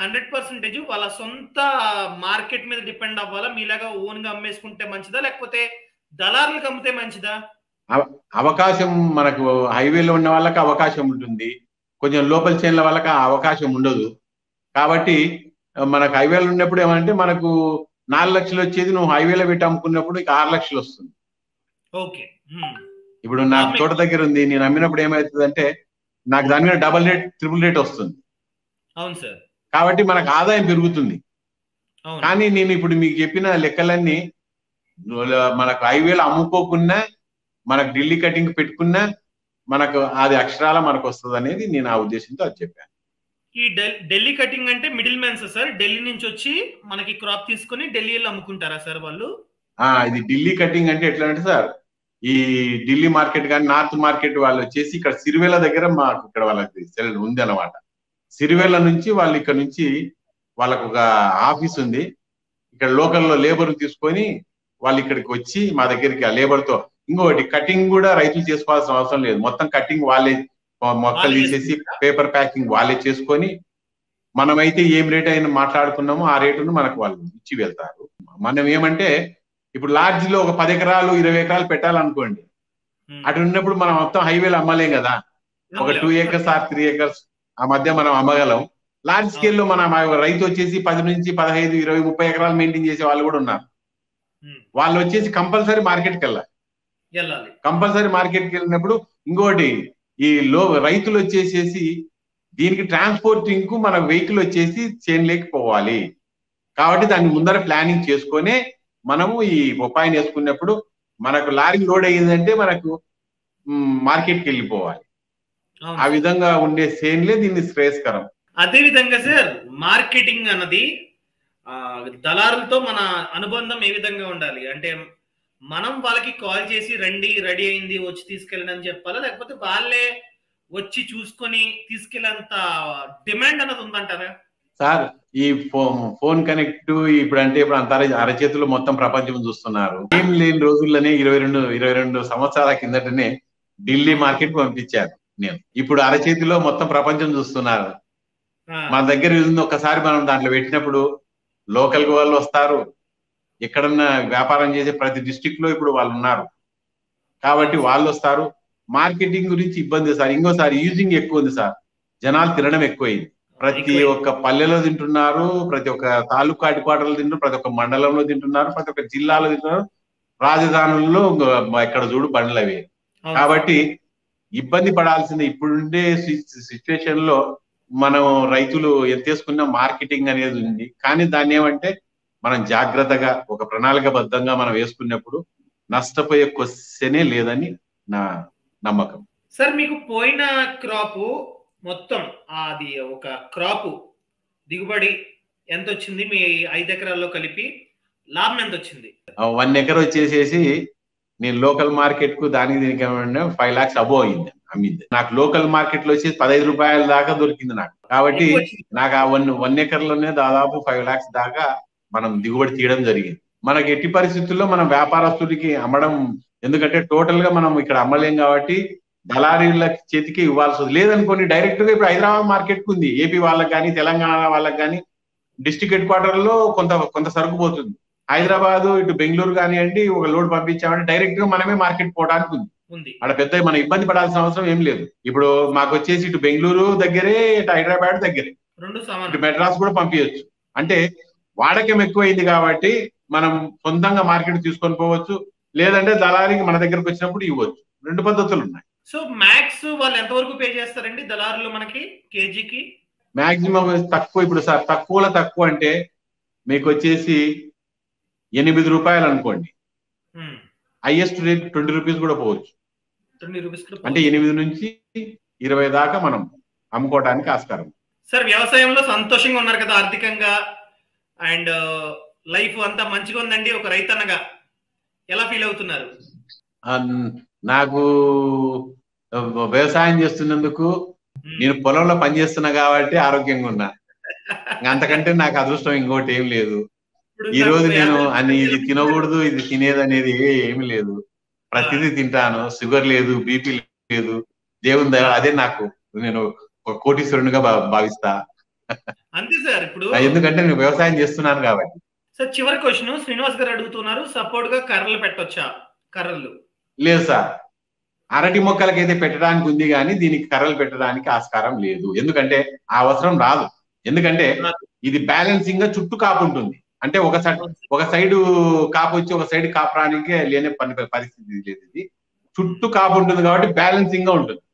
Hundred percentage వాళ్ళ సొంత market మీద డిపెండ్ అవ్వాలా మీలాగా ఓన్ గా అమ్మేసుకుంటే మంచిదా లేకపోతే దళారులకు అమ్మితే మంచిదా అవకాశం మనకు హైవేలో ఉన్న వాళ్ళకి అవకాశం ఉంటుంది కొంచెం లోకల్ చైన్ల వాళ్ళకి ఆ అవకాశం ఉండదు కాబట్టి మనకు హైవేలో ఉన్నప్పుడు ఏమంటే మనకు నాలుగు లక్షలు వచ్చేది నువ్వు హైవేలో పెట్టి అమ్ముకున్నప్పుడు ఇక ఆరు లక్షలు వస్తుంది ఓకే ఇప్పుడు నాకు తోట దగ్గర ఉంది నేను అమ్మినప్పుడు ఏమవుతుంది అంటే నాకు దాని మీద డబల్ రేట్ ట్రిపుల్ రేట్ వస్తుంది అవును సార్ కాబట్టి మనకు ఆదాయం పెరుగుతుంది అవును కానీ నేను ఇప్పుడు మీకు చెప్పిన లెక్కలన్నీ మనకు హైవేలో అమ్ముకోకున్నా మనకు ఢిల్లీ కటింగ్ పెట్టుకున్నా మనకు అది అక్షరాల మనకు వస్తుంది అనేది నేను ఆ ఉద్దేశంతో అది చెప్పాను ఈ ఢిల్- ఢిల్లీ కటింగ్ అంటే మిడిల్ మ్యాన్స్ సార్ ఢిల్లీ నుంచి వచ్చి మనకి క్రాప్ తీసుకొని ఢిల్లీలో అమ్ముకుంటారా సార్ వాళ్ళు ఆ ఇది ఢిల్లీ కటింగ్ అంటే ఎట్లా అంటే సార్ ఈ ఢిల్లీ మార్కెట్ కానీ నార్త్ మార్కెట్ వాళ్ళు వచ్చేసి ఇక్కడ సిరివేల దగ్గర మాకు ఇక్కడ వాళ్ళకి సెల్ ఉంది అనమాట సిరివేల నుంచి వాళ్ళు ఇక్కడ నుంచి వాళ్ళకు ఒక ఆఫీస్ ఉంది ఇక్కడ లోకల్లో లేబర్ తీసుకొని వాళ్ళు ఇక్కడికి వచ్చి మా దగ్గరికి ఆ లేబర్ తో ఇంకొకటి కటింగ్ కూడా రైతులు చేసుకోవాల్సిన అవసరం లేదు మొత్తం కటింగ్ వాళ్ళే మొ- మొక్కలు వాళ్ళే తీసేసి పేపర్ ప్యాకింగ్ వాళ్ళే చేసుకొని మనమైతే ఏం రేట్ అయినా మాట్లాడుకున్నామో ఆ రేటును మనకు వాళ్ళు ఇచ్చి వెళ్తారు మనం ఏమంటే ఇప్పుడు లాడ్జ్ లో ఒక పది ఎకరాలు ఇరవై ఎకరాలు పెట్టాలనుకోండి ఉమ్. అటు ఉన్నప్పుడు మనం మొత్తం హైవేలో అమ్మలేం కదా ఒక two acres or three acres ఆ మధ్య మనం అమ్మగలం లార్జ్ స్కేల్ లో మన మన రైతు వచ్చేసి పది నుంచి పదహైదు ఇరవై ముప్పై ఎకరాలు మెయింటైన్ చేసే వాళ్ళు కూడా ఉన్నారు ఉమ్. వాళ్ళు వచ్చేసి కంపల్సరీ మార్కెట్కి వెళ్ళాలి వెళ్ళాలి కంపల్సరీ మార్కెట్కి వెళ్ళినప్పుడు ఇంకోటి ఈ లో రైతులు వచ్చేసేసి దీనికి ట్రాన్స్పోర్టింగ్ కు మన వెహికల్ వచ్చేసి చైన్ లేకపోవాలి కాబట్టి దాన్ని ముందర ప్లానింగ్ చేసుకొని మనము ఈ బొప్పాయిని వేసుకున్నప్పుడు మనకు లారీ లోడ్ అయ్యిందంటే మనకు మార్కెట్కి వెళ్ళిపోవాలి అవును ఆ విధంగా ఉండే సేన్లే దీన్ని శ్రేయస్కరం అదే విధంగా సార్ మార్కెటింగ్ అన్నది ఆ, దళారులతో మన అనుబంధం ఏ విధంగా ఉండాలి అంటే మనం వాళ్ళకి కాల్ చేసి రండి రెడీ అయింది వచ్చి తీసుకెళ్ళండి అని చెప్పాలా లేకపోతే వాళ్ళే వచ్చి చూసుకొని తీసుకెళ్ళేంత డిమాండ్ అన్నది ఉందంటారా సార్ ఈ ఫోన్ ఫోన్ కనెక్ట్ ఇప్పుడు అంటే ఇప్పుడు అంత అర- అరచేతిలో మొత్తం ప్రపంచం చూస్తున్నారు ఏం లేని రోజుల్లోనే ఇరవై రెండు ఇరవై రెండు సంవత్సరాల కిందటనే ఢిల్లీ మార్కెట్ పంపించారు నేను ఇప్పుడు అరచేతిలో మొత్తం ప్రపంచం చూస్తున్నారు ఆ, మన దగ్గర ఉంది ఒకసారి మనం దాంట్లో పెట్టినప్పుడు లోకల్ వాళ్ళు వస్తారు ఎక్కడన్నా వ్యాపారం చేసే ప్రతి డిస్టిక్ లో ఇప్పుడు వాళ్ళు ఉన్నారు కాబట్టి వాళ్ళు వస్తారు మార్కెటింగ్ గురించి ఇబ్బంది సార్ ఇంకోసారి యూజింగ్ ఎక్కువ ఉంది సార్ జనాలు తినడం ఎక్కువైంది ప్రతి ఎక్కువైంది. ఒక్క పల్లెలో తింటున్నారు ప్రతి ఒక్క తాలూకా హెడ్ క్వార్టర్లో తింటున్నారు ప్రతి ఒక్క మండలంలో తింటున్నారు ప్రతి ఒక్క జిల్లాలో తింటున్నారు రాజధానుల్లో ఇంకో ఎక్కడ చూడు బండ్లు అవి అవును. కాబట్టి ఇబ్బంది పడాల్సింది ఇప్పుడుండే సిచ్యువేషన్ లో మనం రైతులు ఎంత వేసుకున్న మార్కెటింగ్ అనేది ఉంది కానీ దాన్ని ఏమంటే మనం జాగ్రత్తగా ఒక ప్రణాళికబద్ధంగా మనం వేసుకున్నప్పుడు నష్టపోయే క్వశ్చనే లేదని నా నమ్మకం సార్ మీకు పోయిన క్రాప్ మొత్తం అది ఒక క్రాప్ దిగుబడి ఎంత వచ్చింది మీ ఐదు ఎకరాల్లో కలిపి లాభం ఎంత వచ్చింది వన్ ఎకర్ వచ్చేసేసి నేను లోకల్ మార్కెట్ కు దానికి దీనికి ఏమంటే ఫైవ్ లాక్స్ అబో అయింది అమ్మింది నాకు లోకల్ మార్కెట్ లో వచ్చేసి పదహైదు రూపాయల దాకా దొరికింది నాకు కాబట్టి ఎక్కువ వచ్చింది. నాకు ఆ వన్ వన్ ఎకర్ లోనే దాదాపు ఫైవ్ లాక్స్ దాకా మనం దిగుబడి తీయడం జరిగింది మనకి ఎట్టి పరిస్థితుల్లో మనం వ్యాపారస్తుడికి అమ్మడం ఎందుకంటే టోటల్ గా మనం ఇక్కడ అమ్మలేం కాబట్టి దళారీల చేతికి ఇవ్వాల్సి వస్తుంది లేదనుకోండి డైరెక్ట్ గా ఇప్పుడు హైదరాబాద్ మార్కెట్ కు ఉంది ఏపీ వాళ్ళకి కానీ తెలంగాణ వాళ్ళకి కానీ డిస్ట్రిక్ట్ హెడ్ క్వార్టర్ లో కొంత కొంత సరుకు పోతుంది హైదరాబాద్ ఇటు బెంగళూరు కానివ్వండి ఒక లోడ్ పంపించామంటే డైరెక్ట్ గా మనమే మార్కెట్ పోవడానికి ఉంది ఉంది అక్కడ పెద్ద మనం ఇబ్బంది పడాల్సిన అవసరం ఏం లేదు ఇప్పుడు మాకు వచ్చేసి ఇటు బెంగళూరు దగ్గరే ఇటు హైదరాబాద్ దగ్గరే రెండు ఇటు సమానం మెడ్రాస్ కూడా పంపించవచ్చు అంటే వాడకం ఎక్కువైంది కాబట్టి మనం సొంతంగా మార్కెట్ తీసుకొని పోవచ్చు లేదంటే దళారికి మన దగ్గరకు వచ్చినప్పుడు ఇవ్వచ్చు రెండు పద్ధతులు ఉన్నాయి సో మ్యాక్స్ వాళ్ళు ఎంతవరకు పే చేస్తారండి దళారులు మనకి కేజీకి మాక్సిమం తక్కువ ఇప్పుడు సార్ తక్కువలో తక్కువ అంటే మీకు వచ్చేసి ఎనిమిది రూపాయలు అనుకోండి హైయెస్ట్ రేట్ ట్వంటీ రూపీస్ కూడా పోవచ్చు ట్వంటీ రూపీస్ అంటే ఎనిమిది నుంచి ఇరవై దాకా మనం అమ్ముకోవడానికి ఆస్కారం సార్ వ్యవసాయంలో సంతోషంగా ఉన్నారు కదా ఆర్థికంగా అండ్ లైఫ్ అంతా మంచిగా ఉందండి ఒక రైతన్నగా ఎలా ఫీల్ అవుతున్నారు ఆ, నాకు ఆ, వ్యవసాయం చేస్తున్నందుకు నేను పొలంలో పనిచేస్తున్నా కాబట్టి ఆరోగ్యంగా ఉన్నా ఇంకా అంతకంటే నాకు అదృష్టం ఇంకోటి ఏం లేదు ఇప్పుడు ఈ రోజు నాకు నేను యాభై అని ఇది రూపాయలు తినకూడదు ఇది తినేది అనేది ఏమి లేదు ప్రతిదీ తింటాను షుగర్ లేదు బీపీ లేదు దేవుని దయ అదే నాకు నేను ఒక కోటీశ్వరునిగా భా- భావిస్తా అంతే సార్ ఇప్పుడు ఎందుకంటే నేను వ్యవసాయం చేస్తున్నాను కాబట్టి సార్ చివరి క్వశ్చన్ శ్రీనివాస్ గారు అడుగుతున్నారు సపోర్ట్ గా కర్రలు పెట్టొచ్చా కర్రలు లేదు సార్ అరటి మొక్కలకైతే పెట్టడానికి ఉంది కానీ దీనికి కర్రలు పెట్టడానికి ఆస్కారం లేదు ఎందుకంటే ఆ అవసరం రాదు ఎందుకంటే ఇది బ్యాలెన్సింగ్ గా చుట్టూ కాపు ఉంటుంది అంటే ఒక సైడ్ ఒక సైడ్ కాపు వచ్చి ఒక సైడ్ కాపు రానికే లేని పని పరిస్థితి లేదు ఇది చుట్టూ కాపు ఉంటుంది కాబట్టి బ్యాలెన్సింగ్ గా ఉంటుంది